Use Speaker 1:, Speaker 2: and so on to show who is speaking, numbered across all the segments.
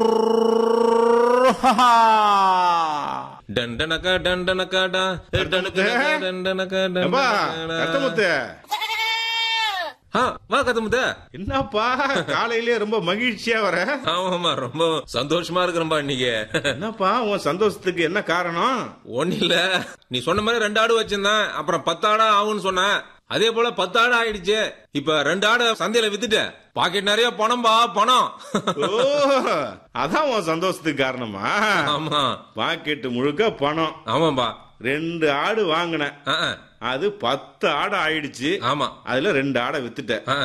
Speaker 1: டண்டனக்கா டண்டனக்காடா டண்டனக்கா டண்டனக்கா
Speaker 2: ஏப்பா
Speaker 1: டண்டனக்கா
Speaker 2: கத்தமுத்து
Speaker 1: ஆ, வா கத்தமுத்த
Speaker 2: என்னப்பா காலையிலே ரொம்ப மகிழ்ச்சியா வர
Speaker 1: ஆமாமா ரொம்ப சந்தோஷமா இருக்கிறம்பா இன்னைக்கு
Speaker 2: என்னப்பா உன் சந்தோஷத்துக்கு என்ன காரணம்
Speaker 1: ஒண்ணு இல்ல நீ சொன்ன மாதிரி ரெண்டு ஆடு வச்சிருந்தேன் அப்புறம் பத்து ஆடா ஆகும்னு சொன்னேன் அதே போல பத்து ஆடு ஆயிடுச்சு இப்ப ரெண்டு ஆடு சந்தையில வித்துட்டேன் பாக்கெட் நிறைய பணம்பா பணம்
Speaker 2: ஓ அதான் உன் சந்தோஷத்துக்கு காரணமா
Speaker 1: ஆமா
Speaker 2: பாக்கெட்டு முழுக்க பணம்
Speaker 1: ஆமாம்பா
Speaker 2: ரெண்டு ஆடு வாங்கினேன்
Speaker 1: ஆ, ஆ.
Speaker 2: அது பத்து ஆடு ஆயிடுச்சு
Speaker 1: ஆமா
Speaker 2: அதுல ரெண்டு ஆடை வித்துட்டேன்
Speaker 1: ஆ.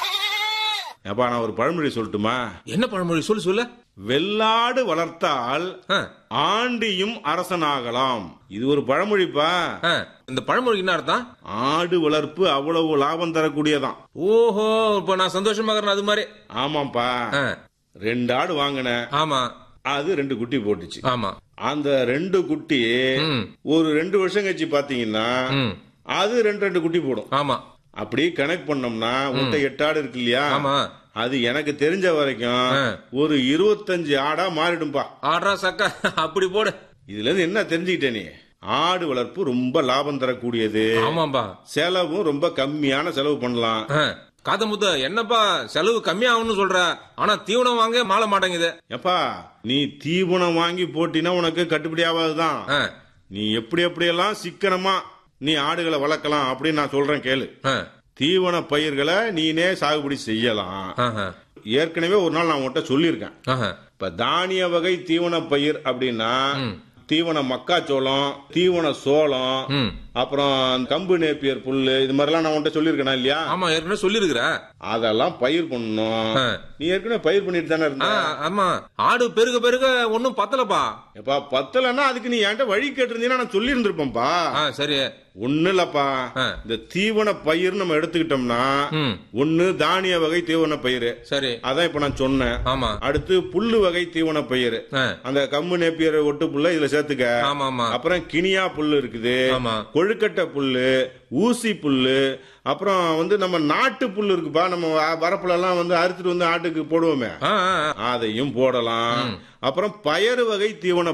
Speaker 2: அப்பா நான் ஒரு பழமொழி சொல்லட்டுமா
Speaker 1: என்ன பழமொழி சொல்லு சொல்லு
Speaker 2: வெள்ளாடு வளர்த்தால்
Speaker 1: ஆ,
Speaker 2: ஆண்டியும் அரசனாகலாம் இது ஒரு பழமொழிப்பா
Speaker 1: ஆ. இந்த பழமொழி என்ன அர்த்தம்
Speaker 2: ஆடு வளர்ப்பு அவ்வளவு லாபம் தரக்கூடியதான்
Speaker 1: ஓஹோ இப்ப நான் சந்தோஷமா இருக்கிறேன் அது மாதிரி
Speaker 2: ஆமாப்பா
Speaker 1: ஆ,
Speaker 2: ரெண்டு ஆடு வாங்கினேன்
Speaker 1: ஆமா
Speaker 2: அது ரெண்டு குட்டி போட்டுச்சு
Speaker 1: ஆமா
Speaker 2: அந்த ரெண்டு குட்டி
Speaker 1: ம்,
Speaker 2: ஒரு ரெண்டு வருஷம் கழிச்சு பாத்தீங்கன்னா
Speaker 1: ம்.
Speaker 2: அது ரெண்டு ரெண்டு குட்டி போடும்
Speaker 1: ஆமா
Speaker 2: அப்படி கனெக்ட் பண்ணோம்னா உன்கிட்ட எட்டு ஆடு இருக்கு இல்லையா
Speaker 1: ஆமா
Speaker 2: அது எனக்கு தெரிஞ்ச வரைக்கும்
Speaker 1: ஆ.
Speaker 2: ஒரு இருபத்தஞ்சு ஆடா மாறிடும்பா
Speaker 1: ஆடுறா சக்கா அப்படி போடு
Speaker 2: இதுல இருந்து என்ன தெரிஞ்சுக்கிட்ட நீ ஆடு வளர்ப்பு ரொம்ப லாபம் தரக்கூடியது
Speaker 1: ஆமாம்பா
Speaker 2: செலவும் ரொம்ப கம்மியான செலவு பண்ணலாம்
Speaker 1: ஆ, காதமுத்து என்னப்பா செலவு கம்மியாகும்னு சொல்ற ஆனா தீவனம் வாங்க மாள மாட்டேங்குது
Speaker 2: எப்பா நீ தீவனம் வாங்கி போட்டினா உனக்கு கட்டுப்படி ஆகாதுதான்
Speaker 1: ஆ,
Speaker 2: நீ எப்படி எப்படியெல்லாம் சிக்கனமா நீ ஆடுகளை வளர்க்கலாம் அப்படின்னு நான் சொல்றேன் கேளு
Speaker 1: ஆ,
Speaker 2: தீவன பயிர்களை நீனே சாகுபடி செய்யலாம்
Speaker 1: ஆஹா,
Speaker 2: ஏற்கனவே ஒரு நாள் நான் உன்கிட்ட சொல்லியிருக்கேன்
Speaker 1: ஆஹா.
Speaker 2: இப்ப தானிய வகை தீவன பயிர் அப்படின்னா தீவன மக்காச்சோளம் தீவன சோளம்
Speaker 1: ம்.
Speaker 2: அப்புறம் கம்பு நேப்பியர் புல்லு இது மாதிரிலாம் நான் உன்கிட்ட சொல்லியிருக்கேனா இல்லையா
Speaker 1: ஆமா ஏற்கனவே சொல்லிருக்கிற
Speaker 2: அதெல்லாம் பயிர் பண்ணணும்
Speaker 1: ஆ.
Speaker 2: நீ ஏற்கனவே பயிர் பண்ணிட்டு தானே
Speaker 1: ஆ,
Speaker 2: இருந்த
Speaker 1: ஆமா ஆடு பெருக பெருக ஒன்னும் பத்தலப்பா
Speaker 2: எப்பா பத்தலன்னா அதுக்கு நீ என்கிட்ட வழி கேட்டிருந்தீங்கன்னா நான் சொல்லி இருந்திருப்பேன்ப்பா
Speaker 1: ஆ, சரி
Speaker 2: ஒண்ணு இல்லப்பா
Speaker 1: ஆ.
Speaker 2: இந்த தீவன பயிர் நம்ம எடுத்துக்கிட்டோம்னா
Speaker 1: ம்
Speaker 2: ஒண்ணு தானிய வகை தீவன பயிர்
Speaker 1: சரி
Speaker 2: அதான் இப்ப நான் சொன்னேன்
Speaker 1: ஆமா
Speaker 2: அடுத்து புல்லு வகை தீவன பயிர்
Speaker 1: ஆ,
Speaker 2: அந்த கம்பு நேப்பியர் ஒட்டு புல்ல இதுல சேர்த்துக்க
Speaker 1: ஆமா ஆமா
Speaker 2: அப்புறம் கினியா புல்லு இருக்குது
Speaker 1: ஆமா
Speaker 2: கொழுக்கட்டை புல்லு ஊசி புல்லு அப்புறம் வந்து நம்ம நாட்டு புல்லு இருக்குப்பா நம்ம வ- வரப்புல எல்லாம் வந்து அறுத்துட்டு வந்து ஆட்டுக்கு போடுவோமே
Speaker 1: ஆ, ஆ, ஆ.
Speaker 2: அதையும் போடலாம் அப்புறம் பயறு வகை தீவன